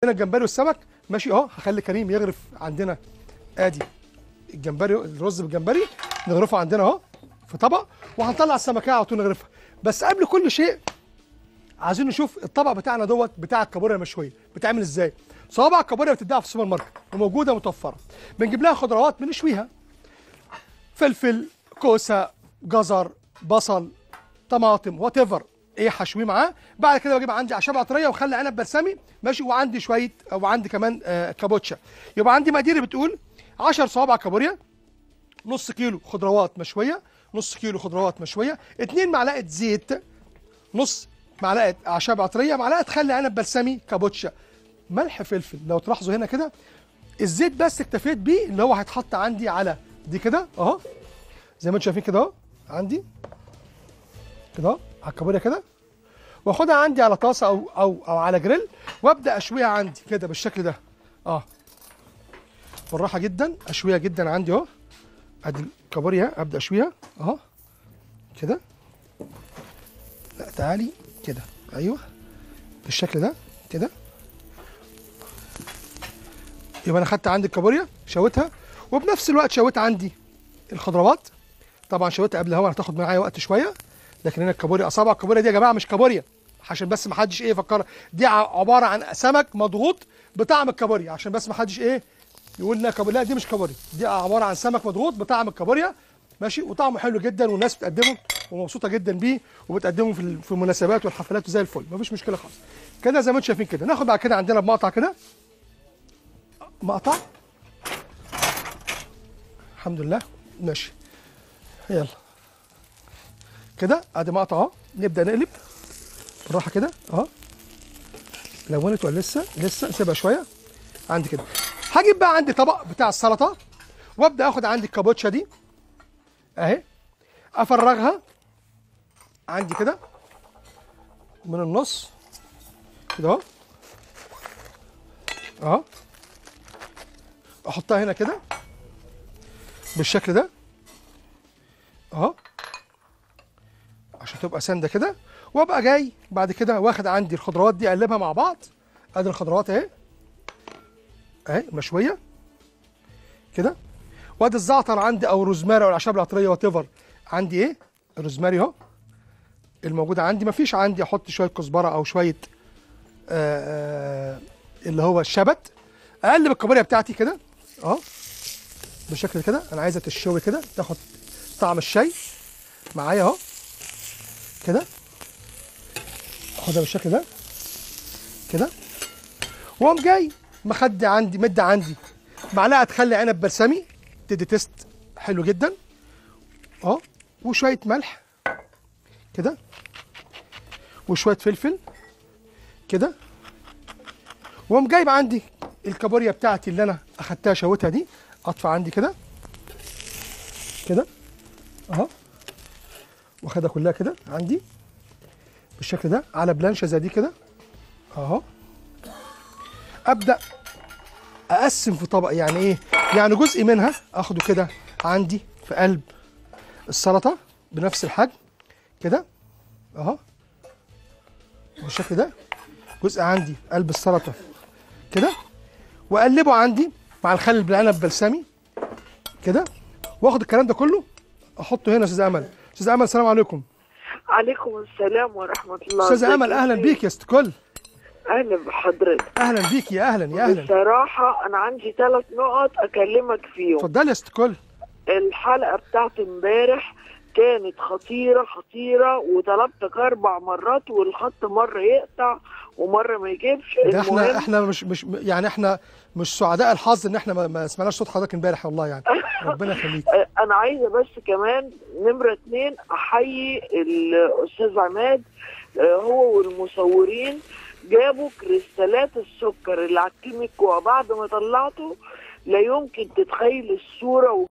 هنا الجمبري والسمك ماشي اهو هخلي كريم يغرف عندنا ادي الجمبري الرز بالجمبري نغرفه عندنا اهو في طبق وهنطلع السمكيه على طول نغرفها بس قبل كل شيء عايزين نشوف الطبق بتاعنا دوت بتاع الكابوريا المشويه بتعمل ازاي صوابع الكابوريا بتتباع في السوبر ماركت وموجوده متوفره بنجيب لها خضروات بنشويها فلفل كوسه جزر بصل طماطم وات ايفر ايه حشويه معاه بعد كده بجيب عندي اعشاب عطريه وخل عنب بلسمي ماشي وعندي شويه وعندي كمان آه كابوتشا يبقى عندي مقادير بتقول 10 صوابع كابوريا نص كيلو خضروات مشويه نص كيلو خضروات مشويه 2 معلقه زيت نص معلقه اعشاب عطريه معلقه خل عنب بلسمي كابوتشا ملح فلفل لو تلاحظوا هنا كده الزيت بس اكتفيت بيه اللي هو هيتحط عندي على دي كده اهو زي ما انتم شايفين كده اهو عندي كده اهو على الكابوريا كده واخدها عندي على طاسه او او او على جريل وابدا اشويها عندي كده بالشكل ده اه بالراحه جدا اشويها جدا عندي اهو ادي الكابوريا ابدا اشويها اهو كده لا تعالي كده ايوه بالشكل ده كده يبقى انا خدت عندي الكابوريا شويتها وبنفس الوقت شويت عندي الخضروات طبعا شويتها قبل الهواء هتاخد معايا وقت شويه لكن هنا الكابوريا اصابع الكابوريا دي يا جماعه مش كابوريا عشان بس ما حدش ايه يفكر دي ع- عباره عن سمك مضغوط بطعم الكابوريا عشان بس ما حدش ايه يقول لنا كابوريا لا دي مش كابوريا دي عباره عن سمك مضغوط بطعم الكابوريا ماشي وطعمه حلو جدا والناس بتقدمه ومبسوطه جدا بيه وبتقدمه في ال- في المناسبات والحفلات وزي الفل مفيش مشكله خالص كده زي ما انتم شايفين كده ناخد بعد كده عندنا بمقطع كده مقطع الحمد لله ماشي يلا كده ادي مقطع اهو نبدا نقلب بالراحه كده اهو لونت ولا لسه لسه سيبها شويه عندي كده هجيب بقى عندي طبق بتاع السلطه وابدا اخد عندي الكابوتشا دي اهي افرغها عندي كده من النص كده اهو اهو احطها هنا كده بالشكل ده اهو عشان تبقى سانده كده وابقى جاي بعد كده واخد عندي الخضروات دي اقلبها مع بعض ادي الخضروات اهي اهي مشويه كده وادي الزعتر عندي او الروزماري او الاعشاب العطريه وات ايفر عندي ايه الروزماري اهو الموجود عندي مفيش عندي احط شويه كزبره او شويه آه آه اللي هو الشبت اقلب الكابوريا بتاعتي كده اهو بالشكل كده انا عايزه تشوي كده تاخد طعم الشاي معايا اهو كده اخدها بالشكل ده كده واقوم جاي مخدي عندي مدي عندي معلقه خل عنب بلسمي تدي تيست حلو جدا اهو وشويه ملح كده وشويه فلفل كده واقوم جايب عندي الكابوريا بتاعتي اللي انا اخدتها شويتها دي اطفى عندي كده كده اهو واخدها كلها كده عندي بالشكل ده على بلانشه زي دي كده اهو ابدا اقسم في طبق يعني ايه يعني جزء منها اخده كده عندي في قلب السلطه بنفس الحجم كده اهو بالشكل ده جزء عندي في قلب السلطه كده واقلبه عندي مع الخل بالعنب بلسمي كده واخد الكلام ده كله احطه هنا يا استاذ امل استاذ امل السلام عليكم عليكم السلام ورحمة الله استاذ ازيك امل يا اهلا سيد؟ بيك يا ست كل أهلا بحضرتك اهلا بيك يا اهلا يا اهلا بصراحة أنا عندي ثلاث نقط أكلمك فيهم اتفضلي يا ست كل الحلقة بتاعت امبارح كانت خطيرة خطيرة وطلبتك أربع مرات والخط مرة يقطع ومرة ما يجيبش ده احنا المهم احنا مش مش يعني احنا مش سعداء الحظ ان احنا ما, ما سمعناش صوت حضرتك امبارح والله يعني ربنا يخليك آه، أنا عايزة بس كمان نمرة اتنين أحيي الأستاذ عماد آه، هو والمصورين جابوا كريستالات السكر اللي على الكيميكو وبعد ما طلعته لا يمكن تتخيل الصورة